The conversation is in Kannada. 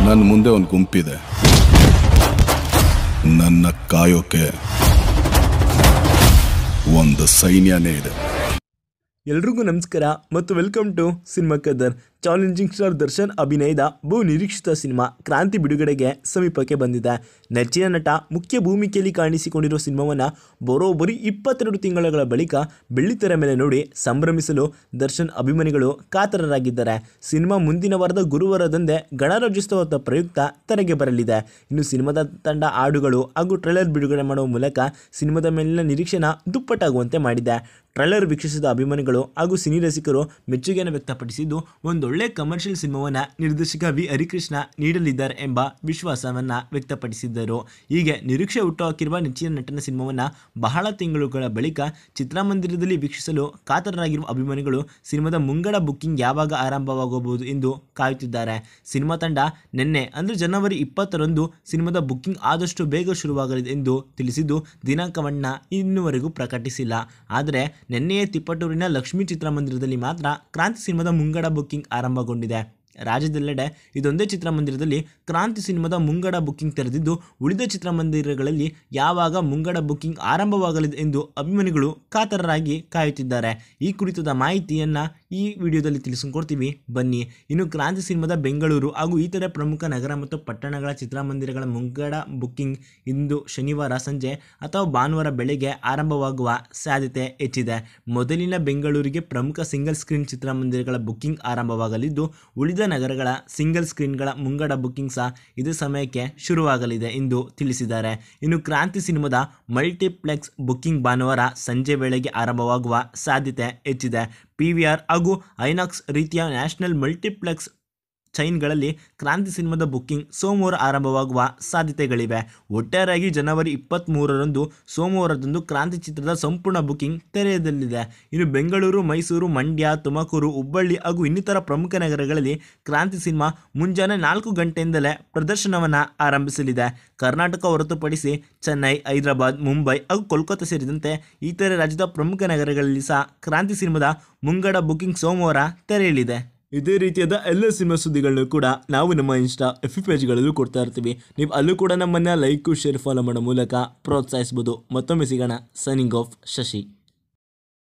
ನನ್ನ ಮುಂದೆ ಒಂದು ಗುಂಪಿದೆ ನನ್ನ ಕಾಯೋಕೆ ಒಂದು ಸೈನ್ಯನೇ ಇದೆ ಎಲ್ರಿಗೂ ನಮಸ್ಕಾರ ಮತ್ತು ವೆಲ್ಕಮ್ ಟು ಸಿನಿಮಾ ಕದರ್ ಚಾಲೆಂಜಿಂಗ್ ಸ್ಟಾರ್ ದರ್ಶನ್ ಅಭಿನಯದ ಬಹು ನಿರೀಕ್ಷಿತ ಸಿನಿಮಾ ಕ್ರಾಂತಿ ಬಿಡುಗಡೆಗೆ ಸಮೀಪಕ್ಕೆ ಬಂದಿದೆ ನೆಚ್ಚಿನ ನಟ ಮುಖ್ಯ ಭೂಮಿಕೆಯಲ್ಲಿ ಕಾಣಿಸಿಕೊಂಡಿರುವ ಸಿನಿಮಾವನ್ನು ಬರೋಬ್ಬರಿ ಇಪ್ಪತ್ತೆರಡು ತಿಂಗಳ ಬಳಿಕ ಬೆಳ್ಳಿತೆರೆ ಮೇಲೆ ನೋಡಿ ಸಂಭ್ರಮಿಸಲು ದರ್ಶನ್ ಅಭಿಮಾನಿಗಳು ಕಾತರರಾಗಿದ್ದಾರೆ ಸಿನಿಮಾ ಮುಂದಿನ ವಾರದ ಗುರುವಾರದಂದೇ ಗಣರಾಜ್ಯೋತ್ಸವದ ಪ್ರಯುಕ್ತ ತೆರೆಗೆ ಬರಲಿದೆ ಇನ್ನು ಸಿನಿಮಾದ ತಂಡ ಹಾಡುಗಳು ಹಾಗೂ ಟ್ರೈಲರ್ ಬಿಡುಗಡೆ ಮಾಡುವ ಮೂಲಕ ಸಿನಿಮಾದ ಮೇಲಿನ ನಿರೀಕ್ಷೆನ ದುಪ್ಪಟ್ಟಾಗುವಂತೆ ಮಾಡಿದೆ ಟ್ರೈಲರ್ ವೀಕ್ಷಿಸಿದ ಅಭಿಮಾನಿಗಳು ಹಾಗೂ ಸಿನಿ ರಸಿಕರು ಮೆಚ್ಚುಗೆಯನ್ನು ವ್ಯಕ್ತಪಡಿಸಿದ್ದು ಒಂದೊಳ್ಳೆ ಕಮರ್ಷಿಯಲ್ ಸಿನಿಮಾವನ್ನು ನಿರ್ದೇಶಕ ವಿ ಹರಿಕೃಷ್ಣ ನೀಡಲಿದ್ದಾರೆ ಎಂಬ ವಿಶ್ವಾಸವನ್ನು ವ್ಯಕ್ತಪಡಿಸಿದ್ದರು ಹೀಗೆ ನಿರೀಕ್ಷೆ ಹುಟ್ಟುಹಾಕಿರುವ ನೆಚ್ಚಿನ ನಟನ ಸಿನಿಮಾವನ್ನು ಬಹಳ ತಿಂಗಳುಗಳ ಬಳಿಕ ಚಿತ್ರಮಂದಿರದಲ್ಲಿ ವೀಕ್ಷಿಸಲು ಕಾತರರಾಗಿರುವ ಅಭಿಮಾನಿಗಳು ಸಿನಿಮಾದ ಮುಂಗಡ ಬುಕ್ಕಿಂಗ್ ಯಾವಾಗ ಆರಂಭವಾಗಬಹುದು ಎಂದು ಕಾಯುತ್ತಿದ್ದಾರೆ ಸಿನಿಮಾ ತಂಡ ನಿನ್ನೆ ಅಂದರೆ ಜನವರಿ ಇಪ್ಪತ್ತರಂದು ಸಿನಿಮಾದ ಬುಕ್ಕಿಂಗ್ ಆದಷ್ಟು ಬೇಗ ಶುರುವಾಗಲಿದೆ ಎಂದು ತಿಳಿಸಿದ್ದು ದಿನಾಂಕವನ್ನು ಇನ್ನುವರೆಗೂ ಪ್ರಕಟಿಸಿಲ್ಲ ಆದರೆ ನಿನ್ನೆಯೇ ತಿಪ್ಪಟೂರಿನ ಲಕ್ಷ್ಮೀ ಚಿತ್ರಮಂದಿರದಲ್ಲಿ ಮಾತ್ರ ಕ್ರಾಂತಿ ಸಿನಿಮಾದ ಮುಂಗಡ ಬುಕ್ಕಿಂಗ್ ಆರಂಭಗೊಂಡಿದೆ ರಾಜ್ಯದೆಲ್ಲೆಡೆ ಇದೊಂದೇ ಚಿತ್ರಮಂದಿರದಲ್ಲಿ ಕ್ರಾಂತಿ ಸಿನಿಮಾದ ಮುಂಗಡ ಬುಕ್ಕಿಂಗ್ ತೆರೆದಿದ್ದು ಉಳಿದ ಚಿತ್ರಮಂದಿರಗಳಲ್ಲಿ ಯಾವಾಗ ಮುಂಗಡ ಬುಕ್ಕಿಂಗ್ ಆರಂಭವಾಗಲಿದೆ ಎಂದು ಅಭಿಮಾನಿಗಳು ಕಾತರರಾಗಿ ಕಾಯುತ್ತಿದ್ದಾರೆ ಈ ಕುರಿತಾದ ಮಾಹಿತಿಯನ್ನು ಈ ವಿಡಿಯೋದಲ್ಲಿ ತಿಳಿಸಿಕೊಡ್ತೀವಿ ಬನ್ನಿ ಇನ್ನು ಕ್ರಾಂತಿ ಸಿನಿಮಾದ ಬೆಂಗಳೂರು ಹಾಗೂ ಇತರೆ ಪ್ರಮುಖ ನಗರ ಮತ್ತು ಪಟ್ಟಣಗಳ ಚಿತ್ರಮಂದಿರಗಳ ಮುಂಗಡ ಬುಕ್ಕಿಂಗ್ ಇಂದು ಶನಿವಾರ ಸಂಜೆ ಅಥವಾ ಭಾನುವಾರ ಬೆಳಗ್ಗೆ ಆರಂಭವಾಗುವ ಸಾಧ್ಯತೆ ಹೆಚ್ಚಿದೆ ಮೊದಲಿನ ಬೆಂಗಳೂರಿಗೆ ಪ್ರಮುಖ ಸಿಂಗಲ್ ಸ್ಕ್ರೀನ್ ಚಿತ್ರಮಂದಿರಗಳ ಬುಕ್ಕಿಂಗ್ ಆರಂಭವಾಗಲಿದ್ದು ಉಳಿದ ನಗರಗಳ ಸಿಂಗಲ್ ಸ್ಕ್ರೀನ್ಗಳ ಮುಂಗಡ ಬುಕ್ಕಿಂಗ್ ಸಹ ಇದೇ ಸಮಯಕ್ಕೆ ಶುರುವಾಗಲಿದೆ ಎಂದು ತಿಳಿಸಿದ್ದಾರೆ ಇನ್ನು ಕ್ರಾಂತಿ ಸಿನಿಮಾದ ಮಲ್ಟಿಪ್ಲೆಕ್ಸ್ ಬುಕ್ಕಿಂಗ್ ಭಾನುವಾರ ಸಂಜೆ ವೇಳೆಗೆ ಆರಂಭವಾಗುವ ಸಾಧ್ಯತೆ ಹೆಚ್ಚಿದೆ ಪಿ ವಿ ಆರ್ ಹಾಗೂ ಐನಾಕ್ಸ್ ರೀತಿಯ ನ್ಯಾಷನಲ್ ಮಲ್ಟಿಪ್ಲೆಕ್ಸ್ ಚೈನ್ಗಳಲ್ಲಿ ಕ್ರಾಂತಿ ಸಿನಿಮಾದ ಬುಕ್ಕಿಂಗ್ ಸೋಮವಾರ ಆರಂಭವಾಗುವ ಸಾಧ್ಯತೆಗಳಿವೆ ಒಟ್ಟಾರೆಯಾಗಿ ಜನವರಿ ಇಪ್ಪತ್ತ್ಮೂರರಂದು ಸೋಮವಾರದಂದು ಕ್ರಾಂತಿ ಚಿತ್ರದ ಸಂಪೂರ್ಣ ಬುಕ್ಕಿಂಗ್ ತೆರೆಯದಲ್ಲಿದೆ ಇನ್ನು ಬೆಂಗಳೂರು ಮೈಸೂರು ಮಂಡ್ಯ ತುಮಕೂರು ಹುಬ್ಬಳ್ಳಿ ಹಾಗೂ ಇನ್ನಿತರ ಪ್ರಮುಖ ನಗರಗಳಲ್ಲಿ ಕ್ರಾಂತಿ ಸಿನಿಮಾ ಮುಂಜಾನೆ ನಾಲ್ಕು ಗಂಟೆಯಿಂದಲೇ ಪ್ರದರ್ಶನವನ್ನು ಆರಂಭಿಸಲಿದೆ ಕರ್ನಾಟಕ ಹೊರತುಪಡಿಸಿ ಚೆನ್ನೈ ಹೈದರಾಬಾದ್ ಮುಂಬೈ ಹಾಗೂ ಕೋಲ್ಕತ್ತಾ ಸೇರಿದಂತೆ ಇತರೆ ರಾಜ್ಯದ ಪ್ರಮುಖ ನಗರಗಳಲ್ಲಿ ಸಹ ಕ್ರಾಂತಿ ಸಿನಿಮಾದ ಮುಂಗಡ ಬುಕ್ಕಿಂಗ್ ಸೋಮವಾರ ತೆರೆಯಲಿದೆ ಇದೇ ರೀತಿಯಾದ ಎಲ್ಲ ಸಿನಿಮಾ ಸುದ್ದಿಗಳನ್ನು ಕೂಡ ನಾವು ನಮ್ಮ ಇನ್ಸ್ಟಾ ಎಫ್ ಪೇಜ್ಗಳಲ್ಲೂ ಕೊಡ್ತಾ ಇರ್ತೀವಿ ನೀವು ಅಲ್ಲೂ ಕೂಡ ನಮ್ಮನ್ನು ಲೈಕು ಶೇರ್ ಫಾಲೋ ಮಾಡೋ ಮೂಲಕ ಪ್ರೋತ್ಸಾಹಿಸ್ಬೋದು ಮತ್ತೊಮ್ಮೆ ಸಿಗೋಣ ಸೈನಿಂಗ್ ಆಫ್ ಶಶಿ